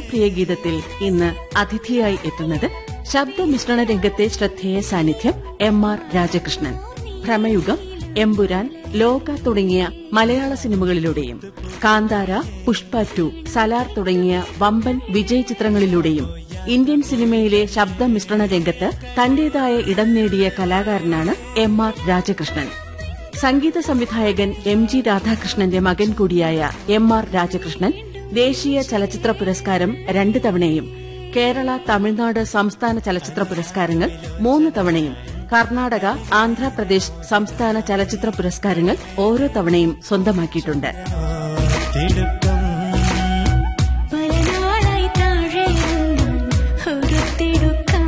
പ്രിയ ഗീതത്തിൽ ഇന്ന് അതിഥിയായി എത്തുന്നത് ശബ്ദമിശ്രണ രംഗത്തെ ശ്രദ്ധേയ സാന്നിധ്യം എം ആർ രാജകൃഷ്ണൻ ഭ്രമയുഗം എമ്പുരാൻ ലോക തുടങ്ങിയ മലയാള സിനിമകളിലൂടെയും കാന്താര പുഷ്പ ടു സലാർ തുടങ്ങിയ വമ്പൻ വിജയ് ചിത്രങ്ങളിലൂടെയും ഇന്ത്യൻ സിനിമയിലെ ശബ്ദമിശ്രണ രംഗത്ത് തന്റേതായ ഇടം നേടിയ കലാകാരനാണ് എം ആർ രാജകൃഷ്ണൻ സംഗീത സംവിധായകൻ എം ജി രാധാകൃഷ്ണന്റെ മകൻ കൂടിയായ എം ആർ രാജകൃഷ്ണൻ ദേശീയ ചലച്ചിത്ര പുരസ്കാരം രണ്ട് തവണയും കേരള തമിഴ്നാട് സംസ്ഥാന ചലച്ചിത്ര പുരസ്കാരങ്ങൾ മൂന്ന് തവണയും കർണാടക ആന്ധ്രാപ്രദേശ് സംസ്ഥാന ചലച്ചിത്ര പുരസ്കാരങ്ങൾ ഓരോ തവണയും സ്വന്തമാക്കിയിട്ടുണ്ട് പലനാളായി താഴെ ഒരു തിടുക്കം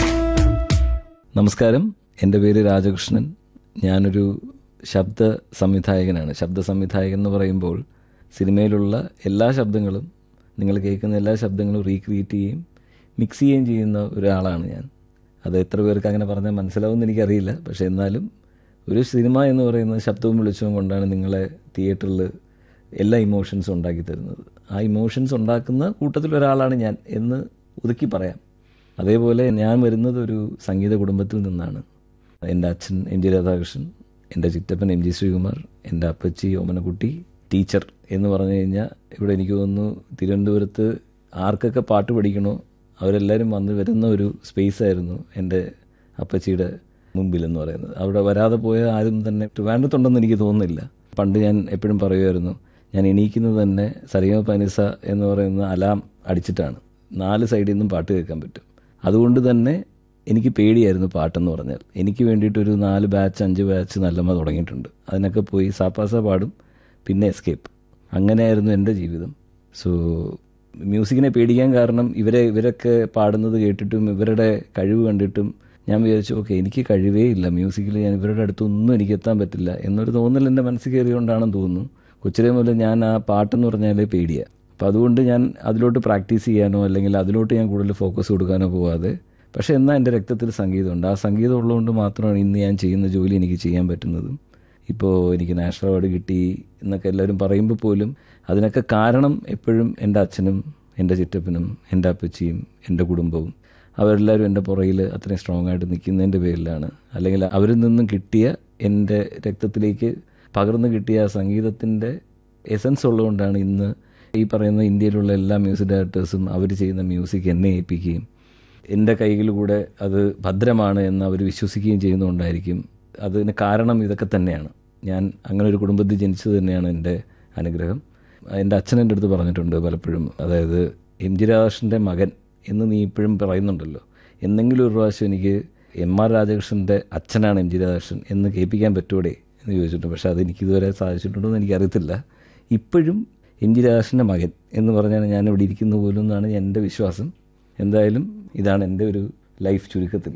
നമസ്കാരം എൻ്റെ പേര് രാജകൃഷ്ണൻ ഞാനൊരു ശബ്ദ സംവിധായകനാണ് ശബ്ദ സംവിധായകൻ എന്ന് പറയുമ്പോൾ സിനിമയിലുള്ള എല്ലാ ശബ്ദങ്ങളും നിങ്ങൾ കേൾക്കുന്ന എല്ലാ ശബ്ദങ്ങളും റീക്രിയേറ്റ് ചെയ്യുകയും മിക്സ് ചെയ്യുകയും ചെയ്യുന്ന ഒരാളാണ് ഞാൻ അത് എത്ര പേർക്ക് അങ്ങനെ പറഞ്ഞാൽ മനസ്സിലാവുമെന്ന് എനിക്കറിയില്ല പക്ഷേ എന്നാലും ഒരു സിനിമ എന്ന് പറയുന്നത് ശബ്ദവും വെളിച്ചവും കൊണ്ടാണ് നിങ്ങളെ തിയേറ്ററിൽ എല്ലാ ഇമോഷൻസും ഉണ്ടാക്കി തരുന്നത് ആ ഇമോഷൻസ് ഉണ്ടാക്കുന്ന കൂട്ടത്തിൽ ഒരാളാണ് ഞാൻ എന്ന് ഒതുക്കി പറയാം അതേപോലെ ഞാൻ വരുന്നത് ഒരു സംഗീത കുടുംബത്തിൽ നിന്നാണ് എൻ്റെ അച്ഛൻ എം ജി രാധാകൃഷ്ണൻ എൻ്റെ ചിറ്റപ്പൻ എം ജി ശ്രീകുമാർ എൻ്റെ അപ്പച്ചി ഓമനക്കുട്ടി ടീച്ചർ എന്ന് പറഞ്ഞു കഴിഞ്ഞാൽ ഇവിടെ എനിക്ക് തോന്നുന്നു തിരുവനന്തപുരത്ത് ആർക്കൊക്കെ പാട്ട് പഠിക്കണോ അവരെല്ലാവരും വന്ന് വരുന്ന ഒരു സ്പേസ് ആയിരുന്നു എൻ്റെ അപ്പച്ചിയുടെ മുമ്പിൽ എന്ന് പറയുന്നത് അവിടെ വരാതെ പോയ ആരും തന്നെ ട്രിവാൻഡ്രത്തുണ്ടെന്ന് എനിക്ക് തോന്നുന്നില്ല പണ്ട് ഞാൻ എപ്പോഴും പറയുമായിരുന്നു ഞാൻ എണീക്കുന്നത് തന്നെ സരിഗമ പനിസ എന്ന് പറയുന്ന അലാം അടിച്ചിട്ടാണ് നാല് സൈഡിൽ നിന്നും പാട്ട് കേൾക്കാൻ പറ്റും അതുകൊണ്ട് തന്നെ എനിക്ക് പേടിയായിരുന്നു പാട്ടെന്ന് പറഞ്ഞാൽ എനിക്ക് വേണ്ടിയിട്ടൊരു നാല് ബാച്ച് അഞ്ച് ബാച്ച് നല്ലമ്മ തുടങ്ങിയിട്ടുണ്ട് അതിനൊക്കെ പോയി സാപ്പാസ പാടും പിന്നെ എസ്കേപ്പ് അങ്ങനെയായിരുന്നു എൻ്റെ ജീവിതം സോ മ്യൂസിക്കിനെ പേടിക്കാൻ കാരണം ഇവരെ ഇവരൊക്കെ പാടുന്നത് കേട്ടിട്ടും ഇവരുടെ കഴിവ് കണ്ടിട്ടും ഞാൻ വിചാരിച്ചു ഓക്കെ എനിക്ക് കഴിവേ ഇല്ല മ്യൂസിക്കിൽ ഞാൻ ഇവരുടെ അടുത്തൊന്നും എനിക്ക് എത്താൻ പറ്റില്ല എന്നൊരു തോന്നൽ എൻ്റെ മനസ്സിൽ കയറിയോണ്ടാണെന്ന് തോന്നുന്നു കൊച്ചിലെ മുതൽ ഞാൻ ആ പാട്ടെന്ന് പറഞ്ഞാലേ പേടിയാണ് അപ്പം അതുകൊണ്ട് ഞാൻ അതിലോട്ട് പ്രാക്ടീസ് ചെയ്യാനോ അല്ലെങ്കിൽ അതിലോട്ട് ഞാൻ കൂടുതൽ ഫോക്കസ് കൊടുക്കാനോ പോവാതെ പക്ഷേ എന്നാൽ എൻ്റെ രക്തത്തിൽ സംഗീതമുണ്ട് ആ സംഗീതം ഉള്ളതുകൊണ്ട് മാത്രമാണ് ഇന്ന് ഞാൻ ചെയ്യുന്ന ജോലി എനിക്ക് ചെയ്യാൻ പറ്റുന്നതും ഇപ്പോൾ എനിക്ക് നാഷണൽ അവാർഡ് കിട്ടി എന്നൊക്കെ എല്ലാവരും പറയുമ്പോൾ പോലും അതിനൊക്കെ കാരണം എപ്പോഴും എൻ്റെ അച്ഛനും എൻ്റെ ചിറ്റപ്പനും എൻ്റെ അപ്പച്ചിയും എൻ്റെ കുടുംബവും അവരെല്ലാവരും എൻ്റെ പുറകിൽ അത്രയും സ്ട്രോങ് ആയിട്ട് നിൽക്കുന്നതിൻ്റെ പേരിലാണ് അല്ലെങ്കിൽ അവരിൽ നിന്നും കിട്ടിയ എൻ്റെ രക്തത്തിലേക്ക് പകർന്നു കിട്ടിയ ആ സംഗീതത്തിൻ്റെ എസൻസ് ഉള്ളതുകൊണ്ടാണ് ഇന്ന് ഈ പറയുന്ന ഇന്ത്യയിലുള്ള എല്ലാ മ്യൂസിക് ഡയറക്ടേഴ്സും അവർ ചെയ്യുന്ന മ്യൂസിക് എന്നെ ഏൽപ്പിക്കുകയും എൻ്റെ കൈകളിലൂടെ അത് ഭദ്രമാണ് എന്ന് അവർ വിശ്വസിക്കുകയും ചെയ്യുന്നതുകൊണ്ടായിരിക്കും അതിന് കാരണം ഇതൊക്കെ തന്നെയാണ് ഞാൻ അങ്ങനെ ഒരു കുടുംബത്തിൽ ജനിച്ചത് തന്നെയാണ് എൻ്റെ അനുഗ്രഹം എൻ്റെ അച്ഛൻ എൻ്റെ അടുത്ത് പറഞ്ഞിട്ടുണ്ട് പലപ്പോഴും അതായത് എം ജി രാധാകൃഷ്ണൻ്റെ മകൻ എന്ന് നീ ഇപ്പോഴും പറയുന്നുണ്ടല്ലോ എന്തെങ്കിലും ഒരു പ്രാവശ്യം എനിക്ക് എം ആർ രാജകൃഷ്ണൻ്റെ അച്ഛനാണ് എം ജി രാധാകൃഷ്ണൻ എന്ന് കേൾപ്പിക്കാൻ പറ്റൂടെ എന്ന് ചോദിച്ചിട്ടുണ്ട് പക്ഷേ അത് എനിക്കിതുവരെ സാധിച്ചിട്ടുണ്ടോ എന്ന് എനിക്കറിയത്തില്ല ഇപ്പോഴും എം ജി രാധാകൃഷ്ണൻ്റെ മകൻ എന്ന് പറഞ്ഞാൽ ഞാൻ ഇവിടെ ഇരിക്കുന്ന പോലും എന്നാണ് എൻ്റെ വിശ്വാസം എന്തായാലും ഇതാണ് എൻ്റെ ഒരു ലൈഫ് ചുരുക്കത്തിൽ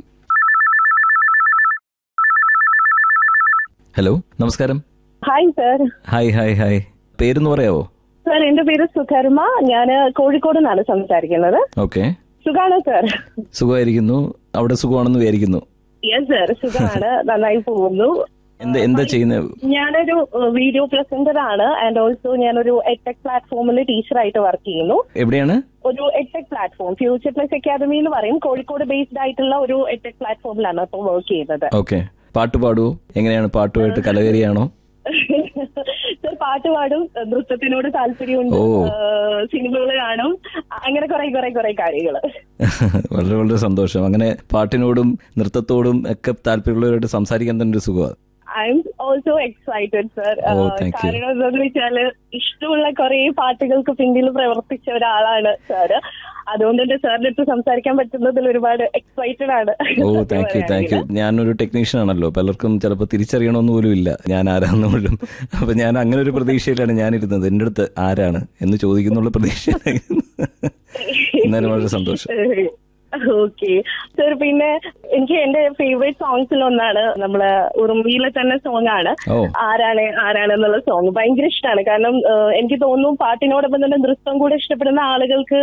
ഹലോ നമസ്കാരം hi sir hi hi hi പേരെന്ന് പറയാവോ സർ എന്റെ പേര് സുധർമ്മ ഞാൻ കോഴിക്കോട് നിന്നാണ് സംസാരിക്കുന്നത് ഓക്കെ സുഖാണോ സർ സുഖമായിരിക്കുന്നു അവിടെ സുഖമാണെന്ന് വിചാരിക്കുന്നു യെസ് സർ സുഖമാണ് നന്നായി പോകുന്നു എന്താ എന്താ ചെയ്യുന്നത് ഞാനൊരു വീഡിയോ പ്രസന്റർ ആണ് ആൻഡ് ഓൾസോ ഞാനൊരു എടെക് പ്ലാറ്റ്ഫോമിൽ ടീച്ചറായിട്ട് വർക്ക് ചെയ്യുന്നു എവിടെയാണ് ഒരു edtech platform future plus academy എന്ന് പറയും കോഴിക്കോട് ബേസ്ഡ് ആയിട്ടുള്ള ഒരു എടെക് പ്ലാറ്റ്ഫോമിലാണ് ഇപ്പോൾ വർക്ക് ചെയ്യുന്നത് ഓക്കെ പാട്ട് പാടുവോ എങ്ങനെയാണ് പാട്ടുമായിട്ട് കലകരിയാണോ സർ പാട്ട് പാടും നൃത്തത്തിനോട് താല്പര്യമുണ്ട് ഓ. സിനിമകൾ കാണും അങ്ങനെ കുറെ കുറെ കുറെ കാര്യങ്ങള് വളരെ വളരെ സന്തോഷം അങ്ങനെ പാട്ടിനോടും നൃത്തത്തോടും ഒക്കെ താല്പര്യമുള്ളവരായിട്ട് സംസാരിക്കാൻ തന്നെ ഒരു സുഖമാണ് I'm also excited sir Oh, thank you. കാരണം എന്താന്ന് വെച്ചാല് ഇഷ്ടമുള്ള കുറെ പാട്ടുകൾക്ക് പിന്നിൽ പ്രവർത്തിച്ച ഒരാളാണ് സാറ് അതുകൊണ്ട് തന്നെ സാറിന്റെ അടുത്ത് സംസാരിക്കാൻ പറ്റുന്നതിൽ ഒരുപാട് എക്സൈറ്റഡ് ആണ് oh thank you thank you ഞാനൊരു ടെക്നീഷ്യൻ ആണല്ലോ പലർക്കും ചിലപ്പോൾ തിരിച്ചറിയണമെന്ന് പോലും ഇല്ല ഞാൻ ആരാന്ന് പോലും അപ്പൊ ഞാൻ അങ്ങനെ ഒരു പ്രതീക്ഷയിലാണ് ഞാനിരുന്നത് എൻ്റെ അടുത്ത് ആരാണ് എന്ന് ചോദിക്കുന്നുള്ള പ്രതീക്ഷയിലായിരുന്നു എന്നാലും വളരെ സന്തോഷം ഓക്കെ സർ പിന്നെ എനിക്ക് എന്റെ ഫേവറേറ്റ് സോങ്സിൽ ഒന്നാണ് നമ്മള് ഉറുമ്പിയിലെ തന്നെ സോങ് ആണ് ഓ ആരാണ് ആരാണ് എന്നുള്ള സോങ് ഭയങ്കര ഇഷ്ടമാണ് കാരണം ഏഹ്, എനിക്ക് തോന്നുന്നു പാട്ടിനോടൊപ്പം തന്നെ നൃത്തം കൂടെ ഇഷ്ടപ്പെടുന്ന ആളുകൾക്ക്